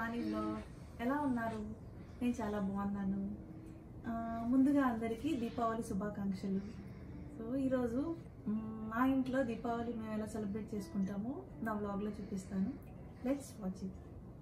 వాణి blog ఎలా ఉన్నారు నేను చాలా బాగున్నాను ఆ, ముందుగా అందరికీ దీపావళి శుభాకాంక్షలు సో ఈరోజు మ్, మా ఇంట్లో దీపావళి మేము ఎలా సెలబ్రేట్ చేసుకుంటామో నా వ్లాగ్లో చూపిస్తాను let's watch it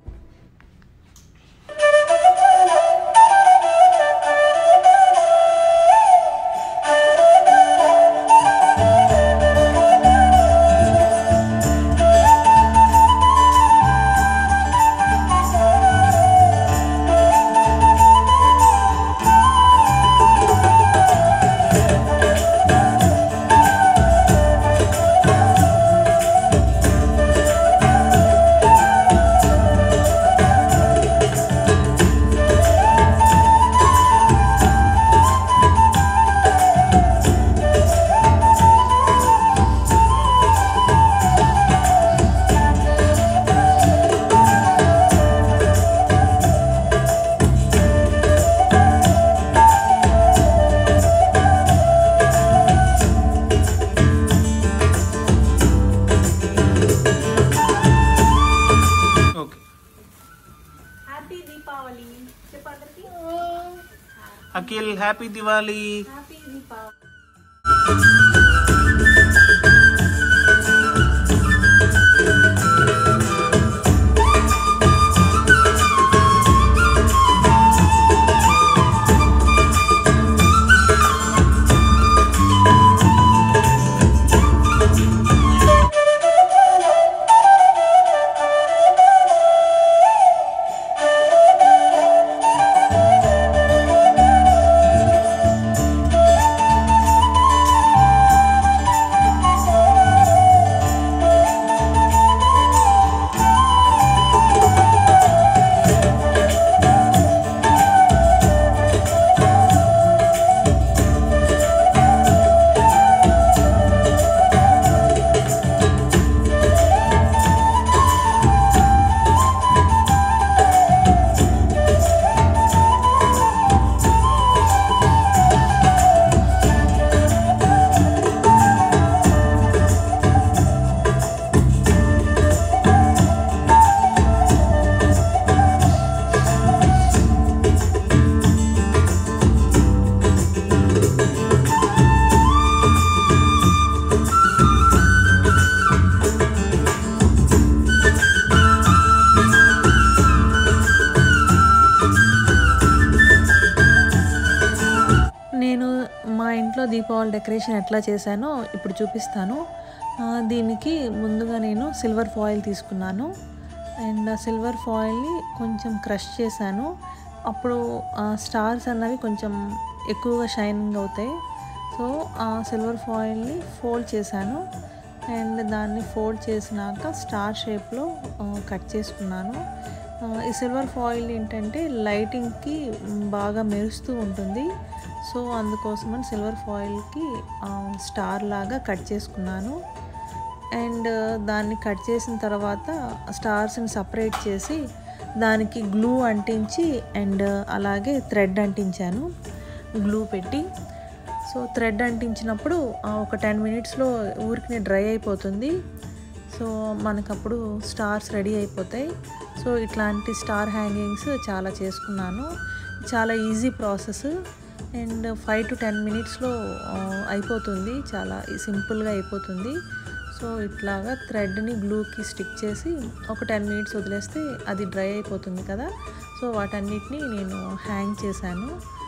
okay happy Deepavali చెప్పండి అఖిల్ హ్యాపీ దివాలి హ్యాపీ దీపావళి నేను మా ఇంట్లో దీపావళి డెకరేషన్ ఎట్లా చేశానో ఇప్పుడు చూపిస్తాను ఆ, దీనికి ముందుగా నేను సిల్వర్ ఫాయిల్ తీసుకున్నాను అండ్ ఆ సిల్వర్ ఫాయిల్ని కొంచెం క్రష్ చేశాను అప్పుడు ఆ స్టార్స్ అన్నవి కొంచెం ఎక్కువగా షైనింగ్ అవుతాయి సో ఆ సిల్వర్ ఫాయిల్ని ఫోల్డ్ చేశాను అండ్ దాన్ని ఫోల్డ్ చేసినాక స్టార్ షేప్లో కట్ చేసుకున్నాను ఆ, ఈ సిల్వర్ ఫాయిల్ ఏంటంటే లైటింగ్కి బాగా మెరుస్తూ ఉంటుంది సో అందుకోసమని సిల్వర్ ఫాయిల్కి స్టార్ లాగా కట్ చేసుకున్నాను అండ్ దాన్ని కట్ చేసిన తర్వాత స్టార్స్ని సపరేట్ చేసి దానికి గ్లూ అంటించి అండ్ అలాగే థ్రెడ్ అంటించాను గ్లూ పెట్టి సో థ్రెడ్ అంటించినప్పుడు ఆ, ఒక టెన్ మినిట్స్లో ఊరికి డ్రై అయిపోతుంది సో మనకప్పుడు స్టార్స్ రెడీ అయిపోతాయి సో ఇట్లాంటి స్టార్ హ్యాంగింగ్స్ చాలా చేసుకున్నాను చాలా easy process and five to ten మినిట్స్లో అయిపోతుంది చాలా సింపుల్గా అయిపోతుంది సో ఇట్లాగా థ్రెడ్ని గ్లూకి స్టిక్ చేసి ఒక టెన్ మినిట్స్ వదిలేస్తే అది డ్రై అయిపోతుంది కదా సో వాటన్నిటిని నేను హ్యాంగ్ చేశాను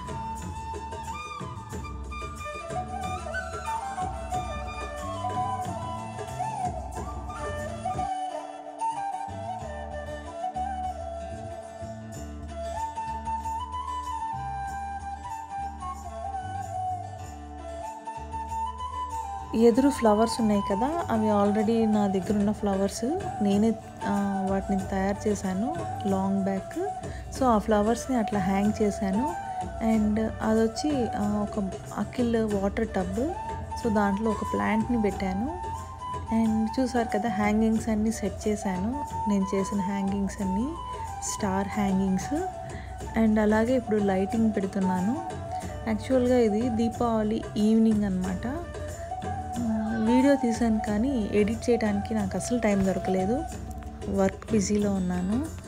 ఎదురు ఫ్లవర్స్ ఉన్నాయి కదా అవి ఆల్రెడీ నా దగ్గర ఉన్న ఫ్లవర్స్ నేనే ఆ, వాటిని తయారు చేశాను లాంగ్ బ్యాక్ సో ఆ ఫ్లవర్స్ని అట్లా హ్యాంగ్ చేశాను అండ్ అది వచ్చి ఆ, ఒక అకిల్ వాటర్ టబ్ సో దాంట్లో ఒక ప్లాంట్ని పెట్టాను అండ్ చూసారు కదా హ్యాంగింగ్స్ అన్నీ సెట్ చేశాను నేను చేసిన హ్యాంగింగ్స్ అన్నీ స్టార్ హ్యాంగింగ్స్ అండ్ అలాగే ఇప్పుడు లైటింగ్ పెడుతున్నాను యాక్చువల్గా ఇది దీపావళి ఈవినింగ్ అనమాట వీడియో తీసాను కానీ ఎడిట్ చేయడానికి నాకు అసలు టైం దొరకలేదు వర్క్ బిజీలో ఉన్నాను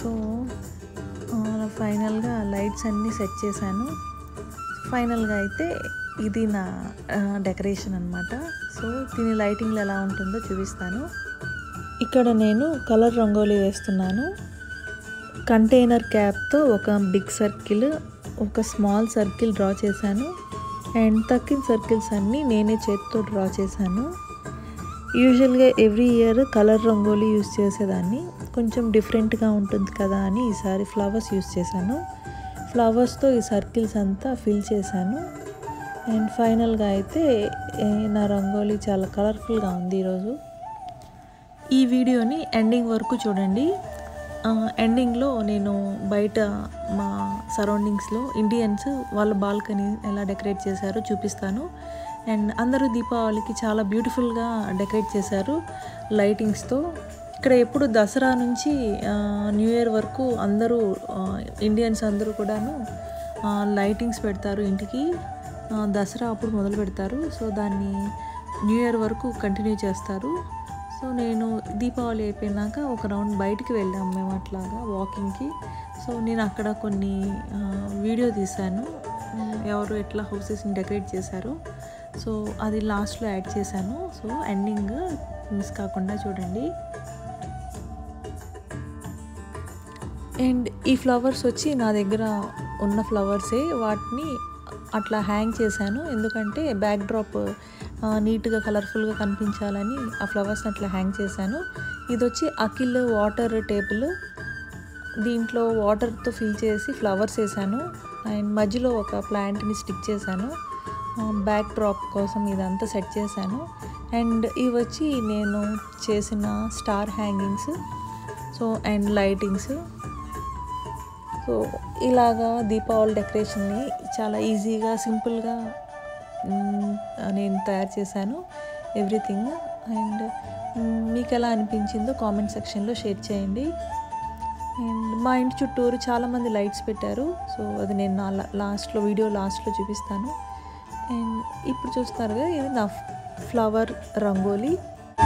సో ఫైనల్గా లైట్స్ అన్నీ సెట్ చేశాను ఫైనల్గా అయితే ఇది నా డెకరేషన్ అనమాట సో దీని లైటింగ్లో ఎలా ఉంటుందో చూపిస్తాను ఇక్కడ నేను కలర్ రంగోలీ వేస్తున్నాను కంటైనర్ క్యాప్తో ఒక బిగ్ సర్కిల్ ఒక స్మాల్ సర్కిల్ డ్రా చేశాను అండ్ తక్కిన సర్కిల్స్ అన్నీ నేనే చేతితో డ్రా చేశాను యూజువల్గా every year colour rangoli use చేసేదాన్ని కొంచెం డిఫరెంట్గా ఉంటుంది కదా అని ఈసారి ఫ్లవర్స్ యూస్ చేశాను ఫ్లవర్స్తో ఈ సర్కిల్స్ అంతా ఫిల్ చేశాను అండ్ ఫైనల్గా అయితే ఏ, నా రంగోలీ చాలా కలర్ఫుల్గా ఉంది ఈరోజు ఈ వీడియోని ఎండింగ్ వరకు చూడండి ఆ, ఎండింగ్లో నేను బయట మా సరౌండింగ్స్లో ఇండియన్స్ వాళ్ళ బాల్కనీ ఎలా డెకరేట్ చేశారో చూపిస్తాను అండ్ అందరూ దీపావళికి చాలా బ్యూటిఫుల్గా డెకరేట్ చేశారు లైటింగ్స్తో ఇక్కడ ఎప్పుడు దసరా నుంచి ఆ, న్యూ ఇయర్ వరకు అందరూ ఆ, ఇండియన్స్ అందరూ కూడాను ఆ, లైటింగ్స్ పెడతారు ఇంటికి ఆ, దసరా అప్పుడు మొదలు పెడతారు సో దాన్ని న్యూ ఇయర్ వరకు కంటిన్యూ చేస్తారు సో నేను దీపావళి అయిపోయినాక ఒక రౌండ్ బయటికి వెళ్ళాము మేము అట్లాగా వాకింగ్కి సో నేను అక్కడ కొన్ని ఆ, వీడియో తీశాను ఉమ్, ఎవరు ఎట్లా హౌసెస్ని డెకరేట్ చేశారు సో అది లాస్ట్లో యాడ్ చేశాను సో ఎండింగ్ మిస్ కాకుండా చూడండి అండ్ ఈ ఫ్లవర్స్ వచ్చి నా దగ్గర ఉన్న ఫ్లవర్సే వాటిని అట్లా హ్యాంగ్ చేశాను ఎందుకంటే బ్యాక్ డ్రాప్ నీట్గా కలర్ఫుల్గా కనిపించాలని ఆ ఫ్లవర్స్ని అట్లా హ్యాంగ్ చేశాను ఇది వచ్చి అకిల్ వాటర్ టేబుల్ దీంట్లో వాటర్తో ఫిల్ చేసి ఫ్లవర్స్ వేసాను అండ్ మధ్యలో ఒక ప్లాంట్ని స్టిక్ చేశాను బ్యాక్ డ్రాప్ కోసం ఇదంతా సెట్ చేశాను అండ్ ఇవి వచ్చి నేను చేసిన star hangings so and lightings so ఇలాగా దీపావళి డెకరేషన్ని చాలా ఈజీగా సింపుల్గా మ్, నేను తయారు చేశాను ఎవ్రీథింగ్ అండ్ మ్, మీకు ఎలా అనిపించిందో కామెంట్ సెక్షన్లో షేర్ చేయండి అండ్ మా ఇంటి చుట్టూరు చాలామంది లైట్స్ పెట్టారు సో అది నేను నా లా- లాస్ట్లో వీడియో లాస్ట్లో చూపిస్తాను అండ్ ఇప్పుడు చూస్తారు కదా ఇది నా ఫ్లవర్ రంగోలీ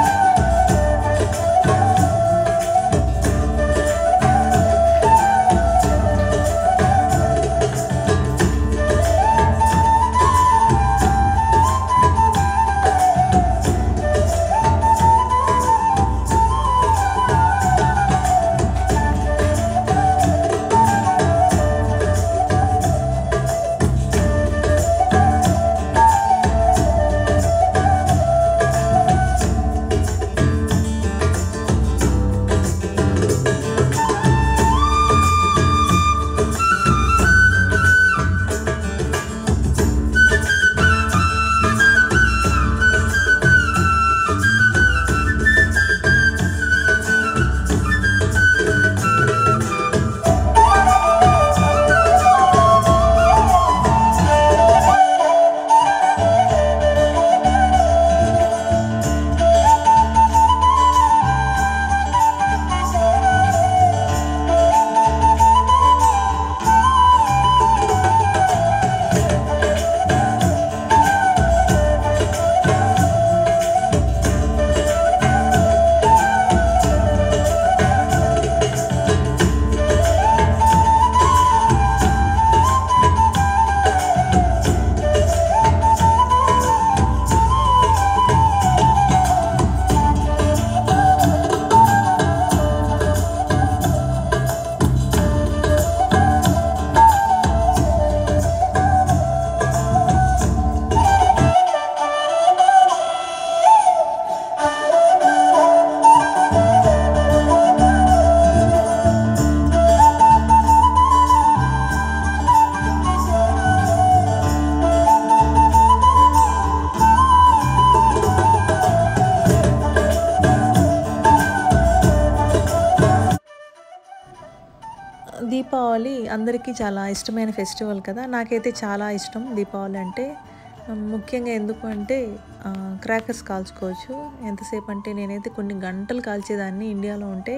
దీపావళి అందరికీ చాలా ఇష్టమైన ఫెస్టివల్ కదా నాకైతే చాలా ఇష్టం దీపావళి అంటే ముఖ్యంగా ఎందుకు అంటే క్రాకర్స్ కాల్చుకోవచ్చు ఎంతసేపు అంటే నేనైతే కొన్ని గంటలు కాల్చేదాన్ని ఇండియాలో ఉంటే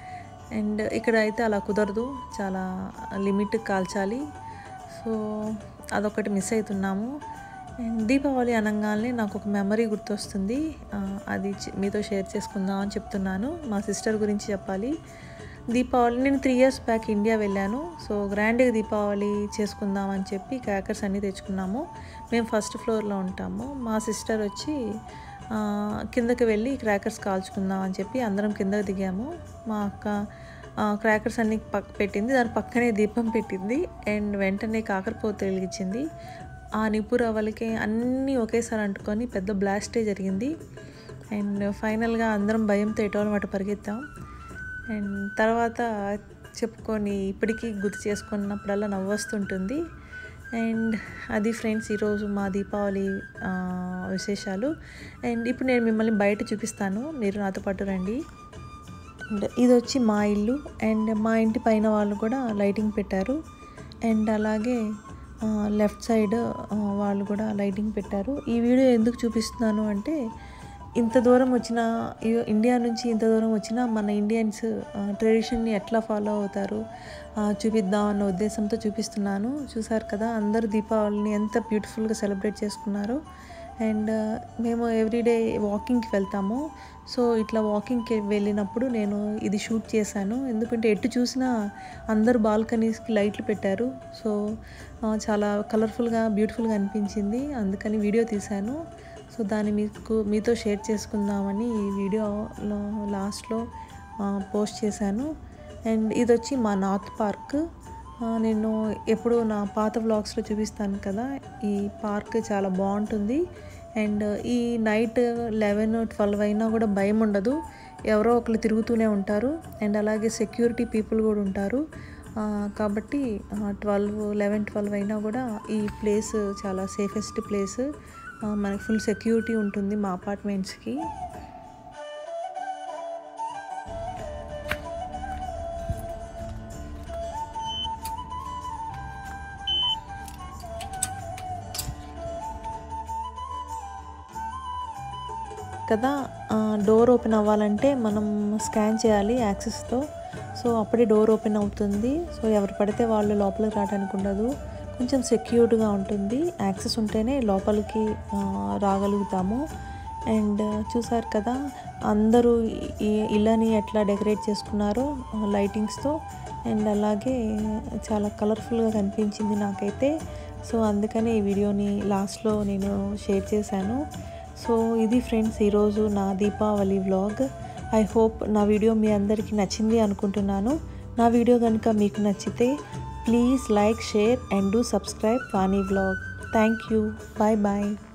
అండ్ ఇక్కడ అయితే అలా కుదరదు చాలా లిమిట్ కాల్చాలి సో అదొకటి మిస్ అవుతున్నాము అండ్ దీపావళి అనగానే నాకు ఒక మెమరీ గుర్తొస్తుంది ఆ, అది చి- మీతో షేర్ చేసుకుందాం అని చెప్తున్నాను మా సిస్టర్ గురించి చెప్పాలి దీపావళి నేను త్రీ ఇయర్స్ బ్యాక్ ఇండియా వెళ్ళాను సో గ్రాండ్గా దీపావళి చేసుకుందాం అని చెప్పి క్రాకర్స్ అన్నీ తెచ్చుకున్నాము మేము ఫస్ట్ ఫ్లోర్లో ఉంటాము మా సిస్టర్ వచ్చి ఆ, కిందకి వెళ్ళి క్రాకర్స్ కాల్చుకుందాం అని చెప్పి అందరం కిందకి దిగాము మా అక్క ఆ, క్రాకర్స్ అన్ని పక్క పెట్టింది దాని పక్కనే దీపం పెట్టింది అండ్ వెంటనే కాకరపోత వెలిగించింది ఆ నిప్పు రవ్వలకి అన్నీ ఒకేసారి అంటుకొని పెద్ద బ్లాస్టే జరిగింది అండ్ ఫైనల్గా అందరం భయంతో ఎటో మాట పరిగెత్తాం అండ్ తర్వాత చెప్పుకొని ఇప్పటికీ గుర్తు చేసుకున్నప్పుడల్లా నవ్వొస్తుంటుంది అండ్ అది ఫ్రెండ్స్ ఈరోజు మా దీపావళి ఆ, విశేషాలు అండ్ ఇప్పుడు నేను మిమ్మల్ని బయట చూపిస్తాను మీరు నాతో పాటు రండి అండ్ ఇది వచ్చి మా ఇల్లు అండ్ మా ఇంటి పైన వాళ్ళు కూడా లైటింగ్ పెట్టారు అండ్ అలాగే లెఫ్ట్ సైడ్ వాళ్ళు కూడా లైటింగ్ పెట్టారు ఈ వీడియో ఎందుకు చూపిస్తున్నాను అంటే ఇంత దూరం వచ్చిన ఇ- ఇండియా నుంచి ఇంత దూరం వచ్చిన మన ఇండియన్స్ ట్రెడిషన్ని ఎట్లా ఫాలో అవుతారు ఆ, చూపిద్దాం అన్న ఉద్దేశంతో చూపిస్తున్నాను చూసారు కదా అందరూ దీపావళిని ఎంత బ్యూటిఫుల్గా సెలబ్రేట్ చేసుకున్నారు అండ్ మేము ఎవ్రీడే వాకింగ్కి వెళ్తాము సో ఇట్లా వాకింగ్కి వెళ్ళినప్పుడు నేను ఇది షూట్ చేశాను ఎందుకంటే ఎటు చూసినా అందరు బాల్కనీస్కి లైట్లు పెట్టారు సో ఆ, చాలా కలర్ఫుల్గా బ్యూటిఫుల్గా అనిపించింది అందుకని వీడియో తీశాను సో దాన్ని మీకు మీతో షేర్ చేసుకుందామని ఈ వీడియోలో లాస్ట్లో పోస్ట్ చేశాను అండ్ ఇది వచ్చి మా నార్త్ పార్క్ ఆ, నేను ఎప్పుడు నా పాత వ్లాగ్స్లో చూపిస్తాను కదా ఈ పార్క్ చాలా బాగుంటుంది అండ్ ఈ నైట్ లెవెన్ ట్వెల్వ్ అయినా కూడా భయం ఉండదు ఎవరో ఒకరు తిరుగుతూనే ఉంటారు అండ్ అలాగే సెక్యూరిటీ పీపుల్ కూడా ఉంటారు ఆ, కాబట్టి ట్వెల్వ్ లెవెన్ ట్వెల్వ్ అయినా కూడా ఈ ప్లేస్ చాలా సేఫెస్ట్ ప్లేస్ మనకి ఫుల్ సెక్యూరిటీ ఉంటుంది మా అపార్ట్మెంట్స్కి కదా డోర్ ఓపెన్ అవ్వాలంటే మనం స్కాన్ చేయాలి యాక్సెస్తో సో అప్పుడే డోర్ ఓపెన్ అవుతుంది సో ఎవరు పడితే వాళ్ళు లోపలికి రావడానికి ఉండదు కొంచెం సెక్యూర్డ్గా ఉంటుంది యాక్సెస్ ఉంటేనే లోపలికి ఆ, రాగలుగుతాము అండ్ చూసారు కదా అందరూ ఈ ఇళ్ళని ఎట్లా డెకరేట్ చేసుకున్నారో లైటింగ్స్తో అండ్ అలాగే చాలా కలర్ఫుల్గా కనిపించింది నాకైతే సో అందుకనే ఈ వీడియోని లాస్ట్లో నేను షేర్ చేశాను సో ఇది ఫ్రెండ్స్ ఈరోజు నా దీపావళి వ్లాగ్ ఐ హోప్ నా వీడియో మీ అందరికీ నచ్చింది అనుకుంటున్నాను నా వీడియో కనుక మీకు నచ్చితే please like share and do subscribe Vani vlog thank you bye bye